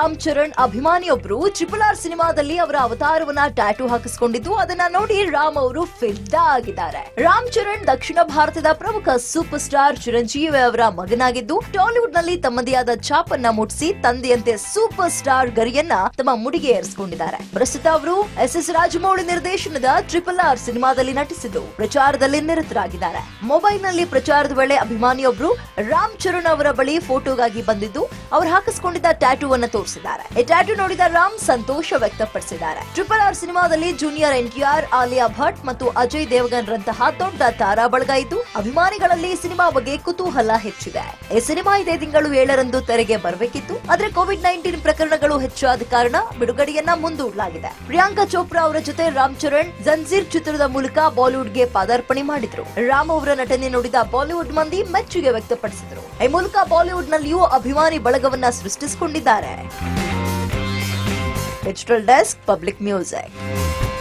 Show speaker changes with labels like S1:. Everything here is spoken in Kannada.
S1: ರಾಮ್ ಚರಣ್ ಅಭಿಮಾನಿಯೊಬ್ರು ಟ್ರಿಪಲ್ ಆರ್ ಸಿನಿಮಾದಲ್ಲಿ ಅವರ ಅವತಾರವನ್ನ ಟ್ಯಾಟೂ ಹಾಕಿಸ್ಕೊಂಡಿದ್ದು ಅದನ್ನ ನೋಡಿ ರಾಮ್ ಅವರು ಫಿದಾ ಆಗಿದ್ದಾರೆ ರಾಮ್ ಚರಣ್ ದಕ್ಷಿಣ ಭಾರತದ ಪ್ರಮುಖ ಸೂಪರ್ ಸ್ಟಾರ್ ಚಿರಂಜೀವಿ ಅವರ ಮಗನಾಗಿದ್ದು ಟಾಲಿವುಡ್ ನಲ್ಲಿ ತಮ್ಮದೇ ಆದ ಛಾಪನ್ನ ಮೂಡಿಸಿ ತಂದೆಯಂತೆ ಸೂಪರ್ ಸ್ಟಾರ್ ಗರಿಯನ್ನ ತಮ್ಮ ಮುಡಿಗೆ ಏರಿಸಿಕೊಂಡಿದ್ದಾರೆ ಪ್ರಸ್ತುತ ಅವರು ಎಸ್ ಎಸ್ ರಾಜಮೌಳಿ ನಿರ್ದೇಶನದ ಟ್ರಿಪಲ್ ಆರ್ ಸಿನಿಮಾದಲ್ಲಿ ನಟಿಸಿದ್ದು ಪ್ರಚಾರದಲ್ಲಿ ನಿರತರಾಗಿದ್ದಾರೆ ಮೊಬೈಲ್ ನಲ್ಲಿ ಪ್ರಚಾರದ ವೇಳೆ ಅಭಿಮಾನಿಯೊಬ್ರು ರಾಮ್ ಚರಣ್ ಅವರ ಬಳಿ ಫೋಟೋಗಾಗಿ ಬಂದಿದ್ದು ಅವರು ಹಾಕಿಸಿಕೊಂಡಿದ್ದ ಟ್ಯಾಟೂ ಅನ್ನು ತೋರಿಸಿದ್ದಾರೆ ಈ ಟ್ಯಾಟೂ ನೋಡಿದ ರಾಮ್ ಸಂತೋಷ ವ್ಯಕ್ತಪಡಿಸಿದ್ದಾರೆ ಟ್ರಿಪಲ್ ಆರ್ ಸಿನಿಮಾದಲ್ಲಿ ಜೂನಿಯರ್ ಎನ್ಟಿಆರ್ ಆಲಿಯಾ ಭಟ್ ಮತ್ತು ಅಜಯ್ ದೇವಗನ್ ರಂತಹ ದೊಡ್ಡ ತಾರಾ ಬಳಗ ಇದ್ದು ಅಭಿಮಾನಿಗಳಲ್ಲಿ ಈ ಸಿನಿಮಾ ಬಗ್ಗೆ ಕುತೂಹಲ ಹೆಚ್ಚಿದೆ ಈ ಸಿನಿಮಾ ಇದೇ ತಿಂಗಳು ಏಳರಂದು ತೆರೆಗೆ ಬರಬೇಕಿತ್ತು ಆದ್ರೆ ಕೋವಿಡ್ ನೈನ್ಟೀನ್ ಪ್ರಕರಣಗಳು ಹೆಚ್ಚಾದ ಕಾರಣ ಬಿಡುಗಡೆಯನ್ನ ಮುಂದೂಡಲಾಗಿದೆ ಪ್ರಿಯಾಂಕಾ ಚೋಪ್ರಾ ಅವರ ಜೊತೆ ರಾಮ್ ಚರಣ್ ಜಂಜೀರ್ ಚಿತ್ರದ ಮೂಲಕ ಬಾಲಿವುಡ್ಗೆ ಪಾದಾರ್ಪಣೆ ಮಾಡಿದ್ರು ರಾಮ್ ಅವರ ನಟನೆ ನೋಡಿದ ಬಾಲಿವುಡ್ ಮಂದಿ ಮೆಚ್ಚುಗೆ ವ್ಯಕ್ತಪಡಿಸಿದ್ರು ಈ ಮೂಲಕ ಬಾಲಿವುಡ್ ನಲ್ಲಿಯೂ ಅಭಿಮಾನಿ ಬಳಗವನ್ನ ಸೃಷ್ಟಿಸಿಕೊಂಡಿದ್ದಾರೆ ಡಿಜಿಟಲ್ ಡೆಸ್ಕ್ ಪಬ್ಲಿಕ್ ಮ್ಯೂಸಿಕ್